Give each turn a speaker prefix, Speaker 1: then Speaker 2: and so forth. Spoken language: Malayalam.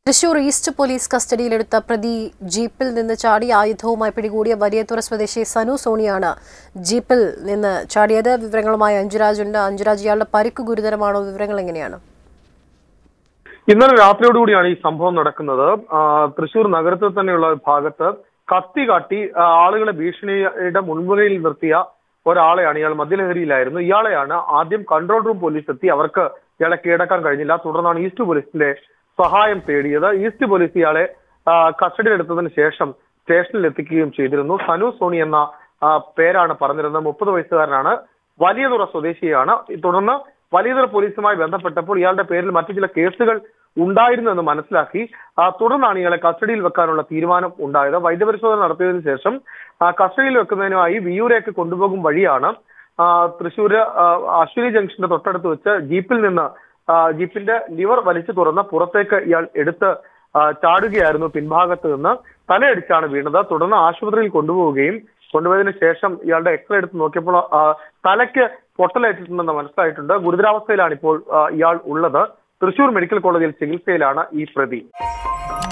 Speaker 1: തൃശൂർ ഈസ്റ്റ് പോലീസ് കസ്റ്റഡിയിലെടുത്ത പ്രതി ജീപ്പിൽ നിന്ന് ചാടി ആയുധവുമായി പിടികൂടിയ വലിയതുറ സ്വദേശി സനു സോണിയാണ് ജീപ്പിൽ നിന്ന് ചാടിയത് വിവരങ്ങളുമായി അഞ്ജുരാജ് ഉണ്ട് അഞ്ജുരാജ് ഇയാളുടെ പരിക്ക് ഗുരുതരമാണോ വിവരങ്ങൾ എങ്ങനെയാണ്
Speaker 2: ഇന്നലെ രാത്രിയോടുകൂടിയാണ് ഈ സംഭവം നടക്കുന്നത് ആ, തൃശൂർ നഗരത്തിൽ തന്നെയുള്ള ഒരു ഭാഗത്ത് കത്തി കാട്ടി ആ, ആളുകളെ ഭീഷണിയുടെ മുൻമുനയിൽ നിർത്തിയ ഒരാളെയാണ് ഇയാൾ മദ്യലഹരിയിലായിരുന്നു ഇയാളെയാണ് ആദ്യം കൺട്രോൾ റൂം പോലീസ് എത്തി അവർക്ക് ഇയാളെ കീഴടക്കാൻ കഴിഞ്ഞില്ല തുടർന്നാണ് ഈസ്റ്റ് പോലീസിന്റെ സഹായം തേടിയത് ഈസ്റ്റ് പോലീസ് ഇയാളെ ആ, കസ്റ്റഡിയിലെടുത്തതിന് ശേഷം സ്റ്റേഷനിൽ എത്തിക്കുകയും ചെയ്തിരുന്നു സനു സോണി എന്ന ആ, പേരാണ് പറഞ്ഞിരുന്നത് മുപ്പത് വയസ്സുകാരനാണ് വലിയതുറ സ്വദേശിയാണ് തുടർന്ന് വലിയതുറ പോലീസുമായി ബന്ധപ്പെട്ടപ്പോൾ ഇയാളുടെ പേരിൽ മറ്റു ചില കേസുകൾ ഉണ്ടായിരുന്നു എന്ന് മനസ്സിലാക്കി ആ, തുടർന്നാണ് ഇയാളെ കസ്റ്റഡിയിൽ വെക്കാനുള്ള തീരുമാനം ഉണ്ടായത് വൈദ്യപരിശോധന നടത്തിയതിനു ശേഷം ആ, കസ്റ്റഡിയിൽ വെക്കുന്നതിനുമായി വിയൂരേക്ക് കൊണ്ടുപോകും വഴിയാണ് ആ, തൃശ്ശൂര് ആ, അശ്വിനി ജംഗ്ഷന്റെ തൊട്ടടുത്ത് വെച്ച് ജീപ്പിൽ നിന്ന് ആ, ജീപ്പിന്റെ ലിവർ വലിച്ചു തുറന്ന് പുറത്തേക്ക് ഇയാൾ എടുത്ത് ആ, ചാടുകയായിരുന്നു പിൻഭാഗത്ത് നിന്ന് തലയടിച്ചാണ് വീണത് തുടർന്ന് ആശുപത്രിയിൽ കൊണ്ടുപോവുകയും കൊണ്ടുപോയതിനു ശേഷം ഇയാളുടെ എക്സ്റേ എടുത്ത് നോക്കിയപ്പോൾ ആ, തലയ്ക്ക് പൊട്ടലേറ്റിട്ടുണ്ടെന്ന് മനസ്സിലായിട്ടുണ്ട് ഗുരുതരാവസ്ഥയിലാണ് ഇപ്പോൾ ആ, ഇയാൾ ഉള്ളത് തൃശൂർ മെഡിക്കൽ കോളേജിൽ ചികിത്സയിലാണ് ഈ പ്രതി